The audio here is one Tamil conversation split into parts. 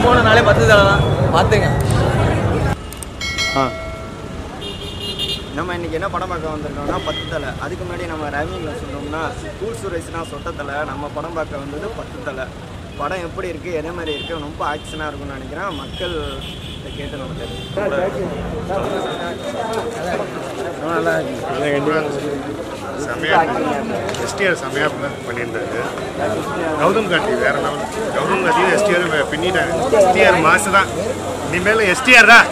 கும்பகோணம்னாலே பத்து தலை தான் பார்த்துங்க நம்ம இன்னைக்கு என்ன படம் பார்க்க வந்திருக்கோம்னா பத்து தலை அதுக்கு முன்னாடி நம்ம ரவிங்கில் சொன்னோம்னா கூல் சுரேஷ்னா சொட்ட தலை நம்ம படம் பார்க்க வந்தது பத்து தலை படம் எப்படி இருக்குது எதே மாதிரி இருக்குது ரொம்ப ஆக்ஷனாக இருக்கும்னு நினைக்கிறேன் மக்கள் இதை கேட்டு நம்ம தெரிஞ்சுக்கணும். ரொம்ப நல்லா இருக்கு செமையா எஸ்டிஆர் செமையா பண்ணியிருந்தாரு கௌதம் கார்த்தி வேற லெவல் கௌதம் கார்த்தி எஸ்டிஆர் பின்னிட்டாரு எஸ்டிஆர் மாசு தான் இனிமேல் எஸ்டிஆர் தான்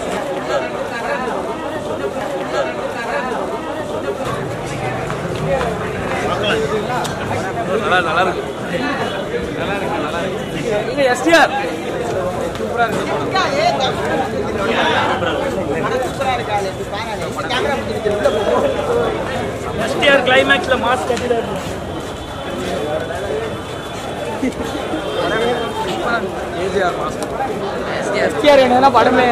நல்லா நல்லா இருக்கு நல்லா இருக்கு நல்லா இருக்கு இங்க எஸ்டிஆர் சூப்பரா இருக்கு படம் எஸ்டிஆர் கிளைமேக்ஸ்ல மாஸ் கட்டிடாரு ஏஜிஆர் மாஸ் எஸ்டிஆர் என்ன படமே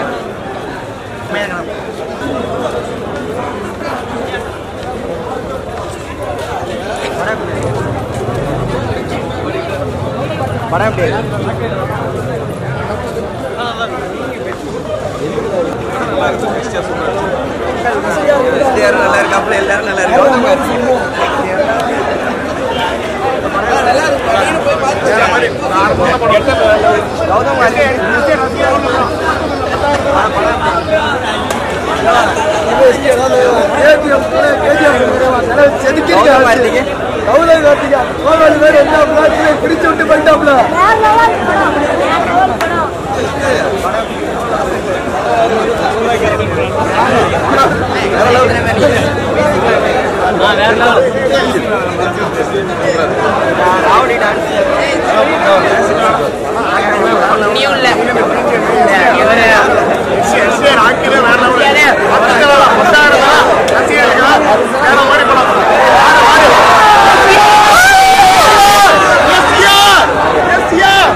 படம் எப்படி இருக்கு? எஸ்டிஆர் நல்லா இருக்காப்ல எல்லாரும் நல்லா இருக்காங்க கௌதம் கார்த்தி கௌதம் கார்த்திக்கு வேற லெவல் படம் வேற லெவல் படம் ராவடி டான்ஸ் எஸ்டிஆர் ஆக்கிலே வேற லெவல் பத்தாயிரம் பத்தாயிரம் ரசிகர்களுக்கு வேற மாதிரி படம் வேற மாதிரி. எஸ்டிஆர் எஸ்டிஆர்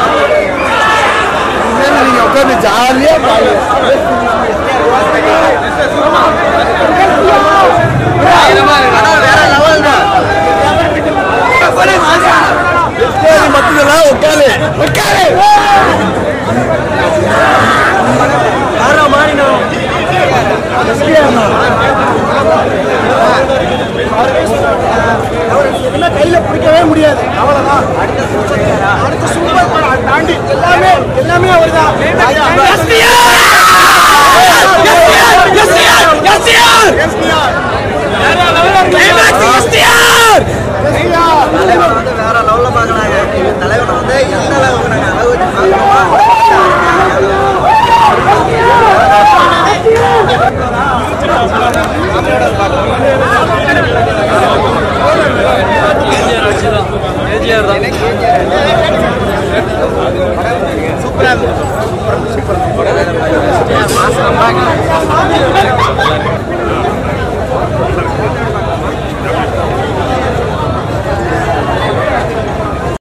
கையில பிடிக்கவே முடியாது அவ்வளவுதான் அடுத்த சூப்பர் படம் தாண்டி எல்லாமே எல்லாமே அவர்தான் தலைவரை வந்து வேற லெவல்ல பாக்குறாங்க தலைவரை வந்து எந்த அளவுக்கு நாங்க அளவுக்கு ஏஜிஆர் தான் சூப்பரா இருக்கு மாசம் பார்க்கலாம்